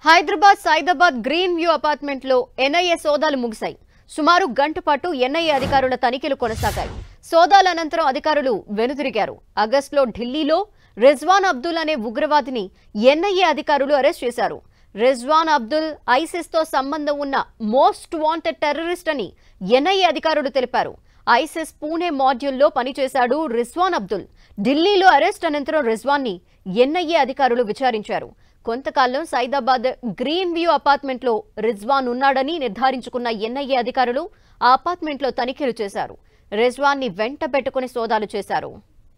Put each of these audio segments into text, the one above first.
Hyderabad Saidabad green view apartment లో NIA సోదాలు ముగిశాయి సుమారు గంట పాటు ఎన్ఐఏ అధికారుల తనిఖీలు కొనసాగాయి సోదాల అనంతరం అధికారులు వెనుదిరిగారు ఆగస్టులో ఢిల్లీలో రిజ్వాన్ అబ్దుల్ అనే ఉగ్రవాదిని ఎన్ఐఏ అధికారులు అరెస్ట్ చేశారు రిజ్వాన్ అబ్దుల్ ఐసిస్ తో సంబంధం ఉన్న మోస్ట్ వాంటెడ్ టెర్రరిస్ట్ అని ఎన్ఐఏ అధికారులు తెలిపారు ఐసిస్ పూణే మాడ్యూల్లో పనిచేశాడు రిజ్వాన్ అబ్దుల్ ఢిల్లీలో అరెస్ట్ అనంతరం రిజ్వాన్ ని ఎన్ఐఏ అధికారులు విచారించారు కొంతకాలం సైదాబాద్ గ్రీన్ వ్యూ అపార్ట్మెంట్లో రిజ్వాన్ ఉన్నాడని నిర్ధారించుకున్న ఎన్ఐఏ అధికారులు ఆ అపార్ట్మెంట్లో తనిఖీలు చేశారు రిజ్వాన్ ని వెంట పెట్టుకుని సోదాలు చేశారు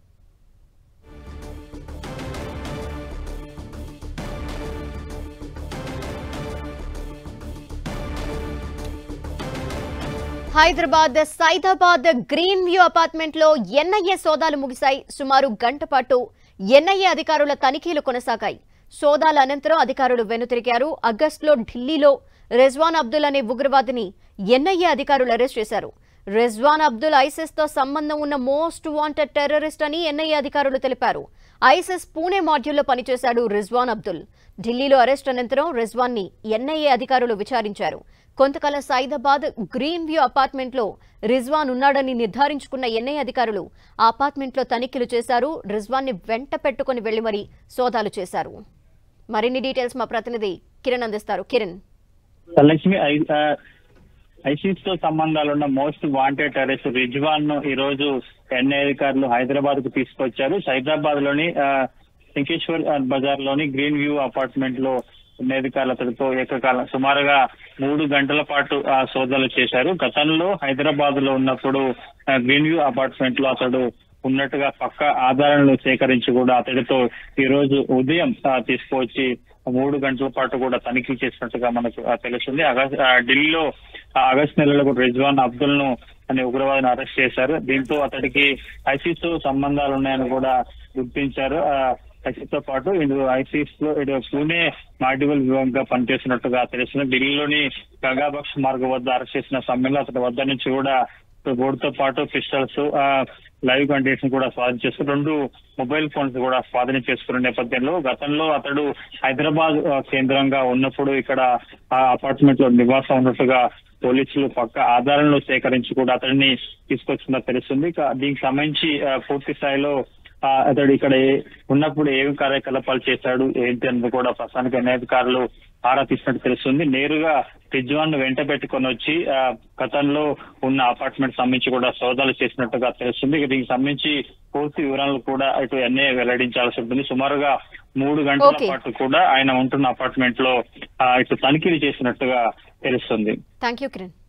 Hyderabad Saidabad green view apartment లో ఎన్ఐఏ సోదాలు ముగిశాయి సుమారు గంట పాటు ఎన్ఐఏ అధికారుల తనిఖీలు కొనసాగాయి సోదాల అనంతరం అధికారులు వెనుతిరిగారు ఆగస్టులో ఢిల్లీలో రెజ్వాన్ అబ్దుల్ అనే ఉగ్రవాదిని ఎన్ఐఏ అధికారులు అరెస్ట్ చేశారు రెజ్వాన్ అబ్దుల్ ఐసిస్ తో సంబంధం ఉన్న మోస్ట్ వాంటెడ్ టెర్రరిస్ట్ అని ఎన్ఐఏ అధికారులు తెలిపారు ఐసిస్ పూణే మాడ్యూల్లో పనిచేశాడు రిజ్వాన్ అబ్దుల్ ఢిల్లీలో అరెస్ట్ అనంతరం రిజ్వాన్ ని ఎన్ఐఏ అధికారులు విచారించారు కొంతకాలం సైదాబాద్ గ్రీన్ వ్యూ అపార్ట్మెంట్ లో రిజ్వాన్ ఉన్నాడని నిర్ధారించుకున్న ఎన్ఐఏ అధికారులు ఆ అపార్ట్మెంట్ లో తనిఖీలు చేశారు రిజ్వాన్ ని వెంట పెట్టుకుని వెళ్లి మరీ సోదాలు చేశారు మరిన్ని డీటెయిల్స్ మా ప్రతినిధి కిరణ్ అందిస్తారు కిరణ్ ధనలక్ష్మి ఐసీస్ తో సంబంధాలున్న మోస్ట్ వాంటెడ్ టెర్రరిస్ట్ రిజ్వాన్ ను ఈ రోజు ఎన్ఐ అధికారులు హైదరాబాద్ కు తీసుకొచ్చారు హైదరాబాద్ లోని ఆ, శంకేశ్వర్ బజార్ లోని గ్రీన్ వ్యూ అపార్ట్మెంట్ లో ఎన్ఐ అధికారులు అతడితో ఏకకాలం సుమారుగా మూడు గంటల పాటు ఆ, సోదాలు చేశారు గతంలో హైదరాబాద్ లో ఉన్నప్పుడు ఆ, గ్రీన్ వ్యూ అపార్ట్మెంట్ లో అతడు ఉన్నట్టుగా పక్క ఆధారాలను సేకరించి కూడా అతడితో ఈ రోజు ఉదయం ఆ, తీసుకువచ్చి మూడు గంటల పాటు కూడా తనిఖీ చేసినట్టుగా మనకు ఆ, తెలుస్తుంది ఆగస్ట్ ఆ, ఢిల్లీలో ఆ, ఆగస్టు నెలలో కూడా రిజ్వాన్ అబ్దుల్ ను అనే ఉగ్రవాదిని అరెస్ట్ చేశారు దీంతో అతడికి ఐసీస్ తో సంబంధాలు ఉన్నాయని కూడా గుర్తించారు ఐసీస్ తో పాటు ఇటు ఐసీస్ లో ఇటు పూణే మాడ్యువల్ విభాగంగా పనిచేస్తున్నట్టుగా తెలుస్తుంది ఢిల్లీలోని గంగాబక్ష్ మార్గం వద్ద అరెస్ట్ చేసిన సమయంలో అతడి వద్ద నుంచి కూడా బోర్డుతో పాటు పిస్టల్స్ లైవ్ కండిషన్ కూడా స్వాధీనం చేసుకుని రెండు మొబైల్ ఫోన్స్ కూడా స్వాధీనం చేసుకున్న నేపథ్యంలో గతంలో అతడు హైదరాబాద్ ఆ, కేంద్రంగా ఉన్నప్పుడు ఇక్కడ ఆ అపార్ట్మెంట్ లో నివాసం ఉన్నట్టుగా పోలీసులు పక్క ఆధారాలను సేకరించి కూడా అతడిని తీసుకొచ్చిందో తెలుస్తుంది ఇక దీనికి సంబంధించి ఆ, పూర్తి స్థాయిలో ఆ, అతడు ఇక్కడ ఏ- ఉన్నప్పుడు ఏమి కార్యకలాపాలు చేశాడు ఏంటి అన్నది కూడా ప్రస్తుతానికి అధికారులు ఆరా తీసినట్టు తెలుస్తుంది నేరుగా రిజ్వాన్ ను వెంట పెట్టుకొని వచ్చి ఆ, గతంలో ఉన్న అపార్ట్మెంట్ సంబంధించి కూడా సోదాలు చేసినట్టుగా తెలుస్తుంది ఇక దీనికి సంబంధించి పూర్తి వివరాలు కూడా ఇటు ఎన్ఐ వెల్లడించాల్సి ఉంటుంది సుమారుగా మూడు గంటల Okay. పాటు కూడా ఆయన ఉంటున్న అపార్ట్మెంట్ లో ఆ, ఇటు తనిఖీలు చేసినట్టుగా తెలుస్తుంది థ్యాంక్ యూ కిరణ్